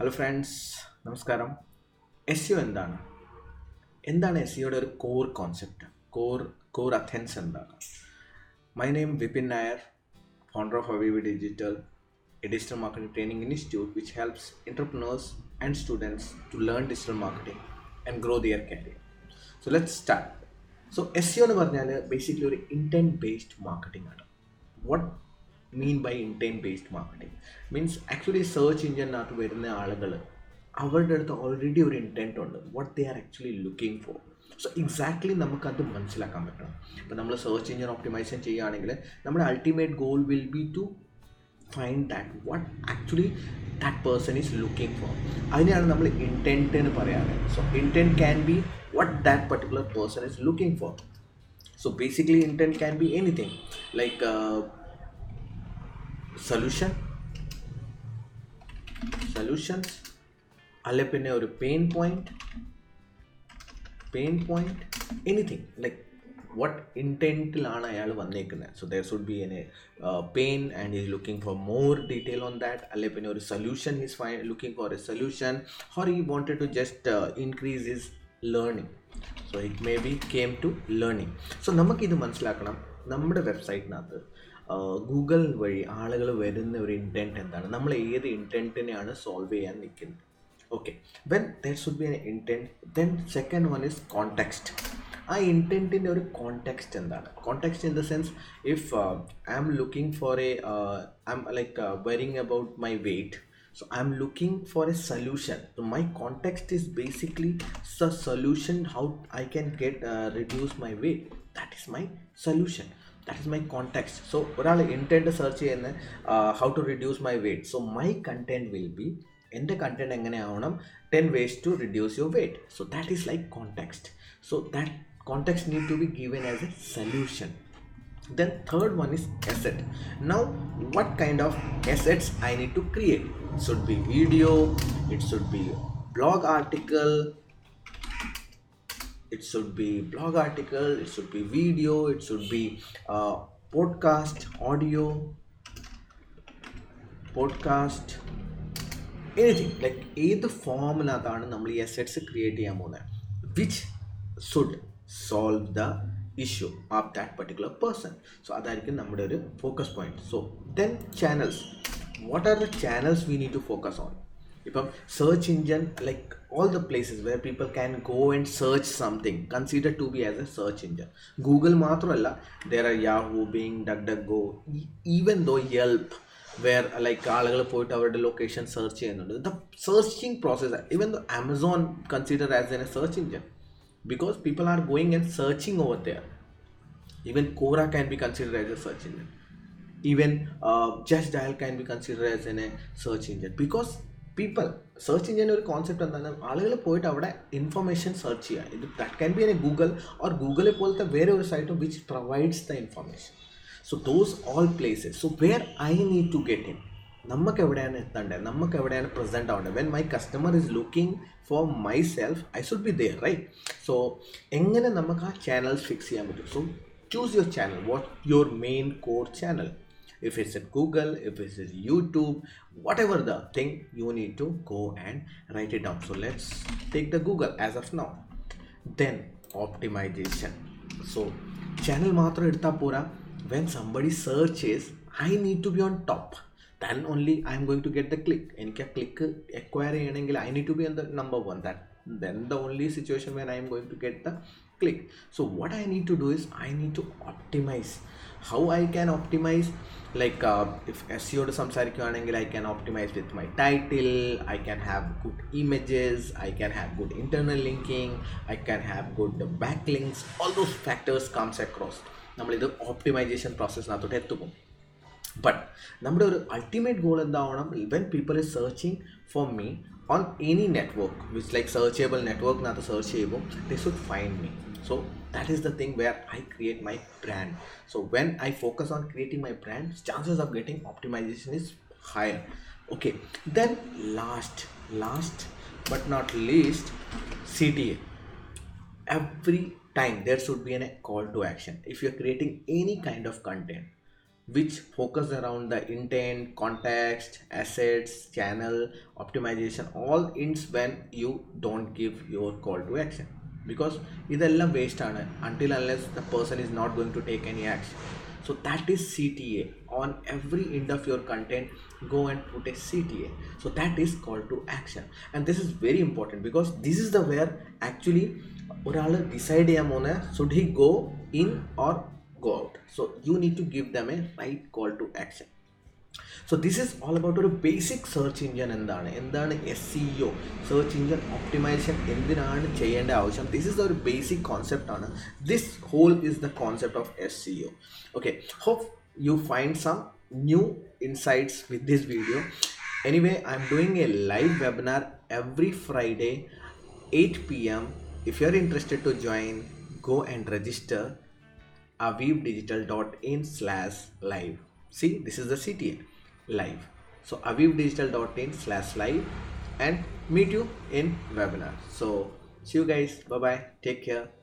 Hello friends നമസ്കാരം S U എന്താണ് എന്താണ് എസ് സിയുടെ ഒരു കോർ കോൺസെപ്റ്റ് കോർ കോർ അഥെൻസ് എന്താണ് my name Vipin Nair founder of അവിവി digital a digital marketing training institute which helps entrepreneurs and students to learn digital marketing and grow their career. So let's start. So S C എന്ന് പറഞ്ഞാൽ basically ഒരു intent based marketing ആണ് what mean by intent based marketing means actually search എഞ്ചിനകത്ത് വരുന്ന ആളുകൾ അവരുടെ അടുത്ത് already ഒരു ഇൻറ്റൻറ്റ് ഉണ്ട് what they are actually looking for so exactly നമുക്കത് മനസ്സിലാക്കാൻ പറ്റണം ഇപ്പോൾ നമ്മൾ സെർച്ച് എഞ്ചിൻ ഓപ്റ്റിമൈസേഷൻ ചെയ്യുകയാണെങ്കിൽ നമ്മുടെ ultimate goal will be to find that what actually that person is looking for അതിനെയാണ് നമ്മൾ ഇൻറ്റൻറ്റ് എന്ന് പറയാറ് so intent can be what that particular person is looking for so basically intent can be anything like solution solutions അല്ലെ പിന്നെ ഒരു pain point pain point anything like what ഇൻറ്റൻറ്റിലാണ് അയാൾ വന്നേക്കുന്നത് so there should be an pain and is looking for more detail on that അല്ലെ പിന്നെ ഒരു solution is ഫൈ looking for a solution or he wanted to just increase his learning so it may be came to learning so നമുക്കിത് മനസ്സിലാക്കണം നമ്മുടെ വെബ്സൈറ്റിനകത്ത് Google വഴി ആളുകൾ വരുന്ന ഒരു ഇൻറ്റൻറ്റ് എന്താണ് നമ്മൾ ഏത് ഇൻറ്റൻറ്റിനെയാണ് സോൾവ് ചെയ്യാൻ നിൽക്കുന്നത് okay when there should be an intent then second one is context ആ ഇൻറ്റൻറ്റിൻ്റെ ഒരു കോണ്ടെക്സ്റ്റ് എന്താണ് context in the sense if I am looking for A I M like worrying about my weight So I'm looking for a solution. So my context is basically the solution how I can get uh, reduce my weight. That is my solution. That is my context. So ഒരാൾ intent search ചെയ്യുന്ന how to reduce my weight so my content will be എൻ്റെ content എങ്ങനെയാവണം ten ways to reduce your weight so that is like context so that context need to be given as a solution then third one is asset now what kind of assets i need to create it should be video it should be blog article it should be blog article it should be video it should be uh, podcast audio podcast anything like ഏത് ഫോമിനകത്താണ് നമ്മൾ ഈ assets create ചെയ്യാൻ പോകുന്നത് which should solve the issue of that particular person so അതായിരിക്കും നമ്മുടെ ഒരു focus point so then channels what are the channels we need to focus on ഇപ്പം search engine like all the places where people can go and search something consider to be as a search engine Google മാത്രമല്ല there are Yahoo Bing Duck duck go even though Yelp where like ആളുകൾ പോയിട്ട് അവരുടെ location search ചെയ്യുന്നുണ്ട് the searching process even the Amazon consider as an a search engine because people are going and searching over there. Even Quora can be considered as a search engine. Even uh, Just Dial can be considered as an, a search engine because people search എഞ്ചിൻ്റെ ഒരു concept എന്താണ് ആളുകൾ പോയിട്ട് അവിടെ information search ചെയ്യുക ഇത് that can be in a Google or ഗൂഗിളെ പോലത്തെ വേറെ ഒരു site which provides the information so those all places so where I need to get in നമുക്ക് എവിടെയാണ് എത്തേണ്ടത് നമുക്ക് എവിടെയാണ് പ്രസൻറ്റ് ആവേണ്ടത് when my customer is looking for myself I should be there right so എങ്ങനെ നമുക്ക് ആ channels fix ചെയ്യാൻ പറ്റും so choose your channel what your main core channel if it's at google if it's at youtube whatever the thing you need to go and write it down so let's take the google as of now then optimization so channel മാത്രം എടുത്താൽ പോരാ when somebody searches i need to be on top then only i am going to get the click എനിക്ക് ആ click acquire ചെയ്യണമെങ്കിൽ I need to be on the number one that then the only situation where i am going to get the click so what i need to do is i need to optimize how i can optimize like uh, if SEO to സംസാരിക്കുകയാണെങ്കിൽ I can optimize with my title I can have good images I can have good internal linking I can have good backlinks all those factors comes across നമ്മളിത് optimisation പ്രോസസ്സിനകത്തോട്ട് എത്തും but നമ്മുടെ ഒരു ultimate goal എന്താവണം when people is searching for me on any network which like searchable നെറ്റ്വർക്കിനകത്ത് search ചെയ്യുമ്പോൾ they should find me so that is the thing where i create my brand so when i focus on creating my brand chances of getting optimization is higher okay then last last but not least cta every time there should be an, a call to action if you're creating any kind of content which focus around the intent context assets channel optimization all ends when you don't give your call to action because ഇതെല്ലാം waste ആണ് until unless the person is not going to take any action so that is cta on every end of your content go and put a cta so that is call to action and this is very important because this is the where actually ഒരാൾ decide ചെയ്യാൻ പോകുന്ന should he go in or go out so you need to give them a right call to action so this is all about ഒരു basic search engine എന്താണ് എന്താണ് S C O search engine optimisation എന്തിനാണ് ചെയ്യേണ്ട ആവശ്യം this is ഒരു basic concept ആണ് this whole is the concept of S C O okay hope you find some new insights with this video anyway i'm doing a live webinar every friday 8 p.m if you're interested to join go and register avivdigital.in slash live see this is the cta live so avivdigital.in slash live and meet you in webinar so see you guys bye bye take care